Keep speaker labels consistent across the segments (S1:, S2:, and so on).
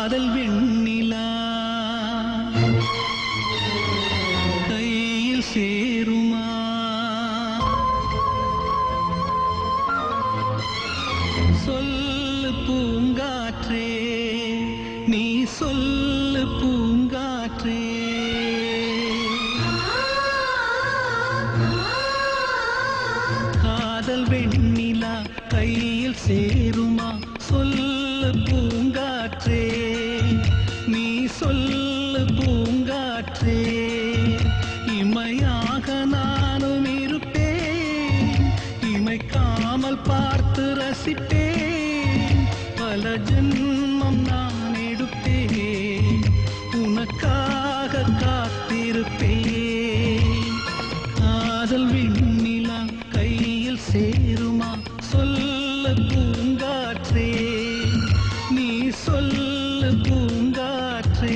S1: காதல் வெண்ணிலா கையில் சேருமா சொல்லு பூங்காற்றே நீ சொல்லு பூங்காற்றே காதல் வெண்ணிலா கையில் சேருமா சொல்லு பூங்காற்றே நீ சொல்லு பூங்காற்றே இமையாக நானும் இருப்பேன் இமைக்காமல் பார்த்து ரசிப்பேன் பல ஜென்மம் நான் எடுப்பேன் உனக்காக காத்திருப்பேன் காதல் விண்ணிலா கையில் சேருமா சொல்ல பூங்காற்றே நீ சொல்ல பூங்காற்றே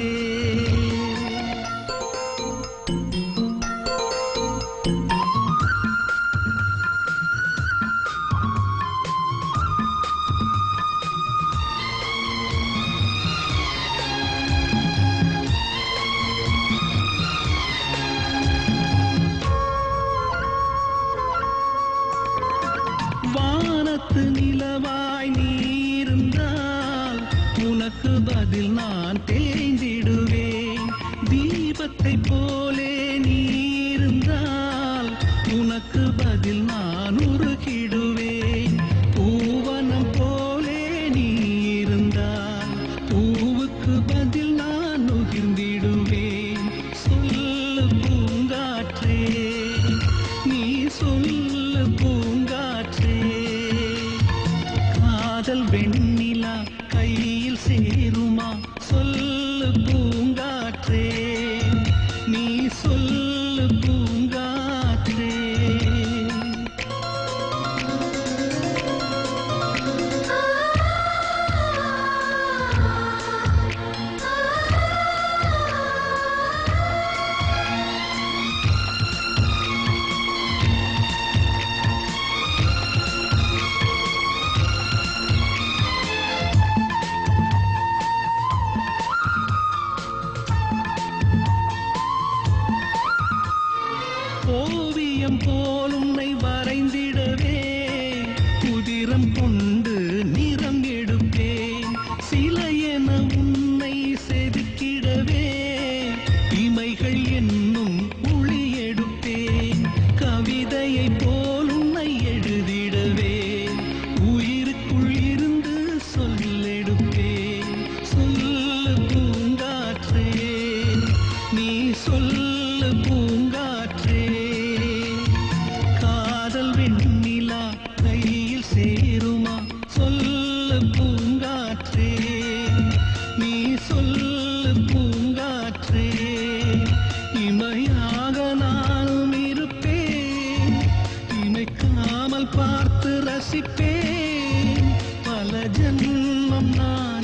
S1: வானத்து நிலவாய் நீ இருந்தால் உனக்கு பதில் நான் தேய்ந்திடுவேன் தீபத்தை போலே நீ இருந்தால் உனக்கு பதில் நான் உருகிடுவேன் பூவனம் போலே நீ இருந்தால் பூவுக்கு பதில் நான் நுகிர்ந்திடுவேன் சொல்லு பூங்காற்றே நீ சொல்லு பூங்காற்றே காதல் வெண்ணிலா கையில் சேருமா சொல்லு பூங்காற்றே நீ சொல்லு பூங்காற்றே ஓவியம் போல் உன்னை வரைந்திடவே உதிரம் கொண்டு நிறம் எடுப்பேன் சிலை என உன்னை செதுக்கிடவே இமைகள் என்னும் ஒளி எடுப்பேன் கவிதையை போல் உன்னை எழுதிடவே உயிருக்குள் இருந்து சொல்லெடுப்பேன் சொல்லு பூங்காற்றே நீ சொல்லு பூங்காற்றே காதல் வெண்ணிலா கையில் சேருமா சொல்லு பூங்காற்றே நீ சொல்லு பூங்காற்றே இமையாக நானும் இருப்பேன் இமைக்காமல் பார்த்து ரசிப்பேன் பல ஜென்மம் நான்